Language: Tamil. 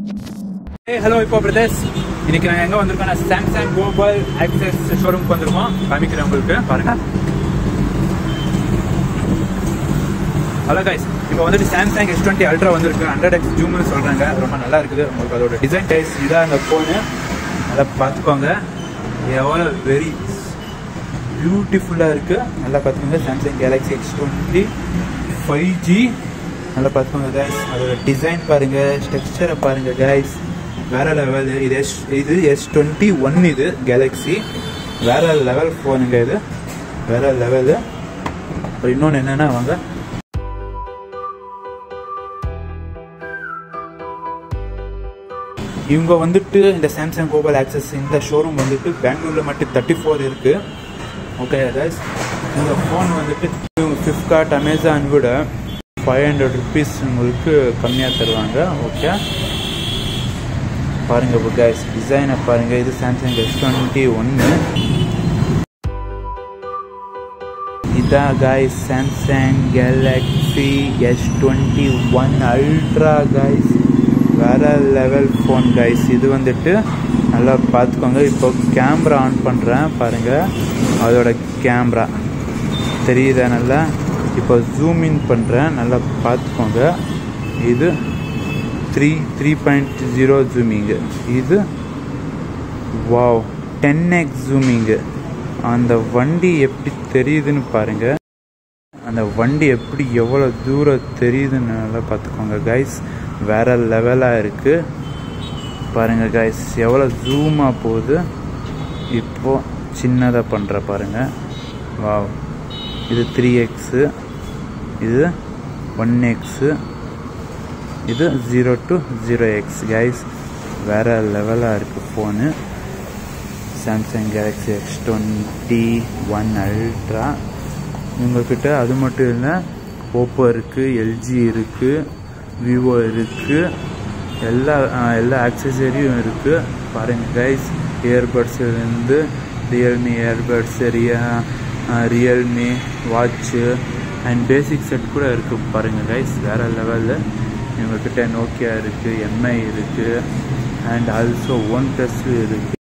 ஏ ஹலோ இப்போ பிரதர்ஸ் இன்னைக்கு நாங்கள் எங்கே வந்திருக்கோம்னா சாம்சங் குளோபல் ஆக்சஸ் ஷோரூம்க்கு வந்திருக்கோம் காமிக்கிறேன் உங்களுக்கு பாருங்க ஹலோ கைஸ் இப்போ வந்துட்டு சாம்சங் எஸ் டுவெண்ட்டி அல்ட்ரா வந்திருக்கு ஹண்ட்ரட் எக்ஸ் ஜூம்னு சொல்கிறாங்க ரொம்ப நல்லா இருக்குது உங்களுக்கு அதோட டிசைன் டைஸ் இதாக அந்த ஃபோனு நல்லா பார்த்துக்கோங்க எவ்வளோ வெரி பியூட்டிஃபுல்லாக இருக்குது நல்லா பார்த்துக்கோங்க Samsung Galaxy X twenty five G நல்லா பார்த்துக்கோங்க கைஸ் அதோட டிசைன் பாருங்கள் ஸ்ட்ரக்சரை பாருங்கள் கைஸ் வேற லெவல் இது எஸ் இது எஸ் டுவெண்ட்டி ஒன் இது கேலக்ஸி வேற லெவல் ஃபோனுங்க இது வேற லெவலு அப்புறம் இன்னொன்று என்னென்னா வாங்க இவங்க வந்துட்டு இந்த சாம்சங் குளோபல் ஆக்சஸ் இந்த ஷோரூம் வந்துட்டு பெங்களூரில் மட்டும் தேர்ட்டி ஃபோர் இருக்குது ஓகே கைஸ் இந்த ஃபோன் வந்துட்டு இவங்க ஃப்ளிப்கார்ட் அமேசான் விட ஃபைவ் ஹண்ட்ரட் ருபீஸ் உங்களுக்கு கம்மியாக தருவாங்க ஓகே பாருங்க இப்போ கைஸ் டிசைனை பாருங்க இது சாம்சங் எஸ் டுவெண்ட்டி ஒன்று இதான் guys Samsung Galaxy S twenty one ultra guys வேற லெவல் ஃபோன் கைஸ் இது வந்துட்டு நல்லா பார்த்துக்கோங்க இப்போ கேமரா ஆன் பண்ணுறேன் பாருங்கள் அதோட கேமரா தெரியுதா நல்லா இப்போ ஜூம் இன் பண்ணுறேன் நல்லா பார்த்துக்கோங்க இது த்ரீ த்ரீ பாயிண்ட் ஜீரோ ஜூமிங்கு இது வாவ் டென் எக்ஸ் ஜூமிங்கு அந்த வண்டி எப்படி தெரியுதுன்னு பாருங்க அந்த வண்டி எப்படி எவ்வளோ தூரம் தெரியுதுன்னு நல்லா பார்த்துக்கோங்க கைஸ் வேற லெவலாக இருக்குது பாருங்க கைஸ் எவ்வளோ ஜூமாக போகுது இப்போ சின்னதாக பண்ணுற பாருங்க வாவ் இது த்ரீ எக்ஸு இது ஒன் எக்ஸு இது zero two zero X guys வேறு லெவலாக இருக்குது phone Samsung Galaxy X twenty one ultra உங்கள்கிட்ட அது மட்டும் இல்லை ஓப்போ இருக்குது எல்ஜி இருக்குது விவோ இருக்குது எல்லா எல்லா ஆக்சசரியும் இருக்குது பாருங்கள் கைஸ் இயர்பட்ஸ்லேருந்து ரியல்மி இயர்பட்ஸ் ரிய Realme watch and basic set கூட இருக்குது பாருங்கள் கைஸ் வேறு லெவலில் இவங்கக்கிட்ட நோக்கியா இருக்குது எம்ஐ இருக்குது அண்ட் ஆல்சோ ஒன் ப்ளஸ் இருக்குது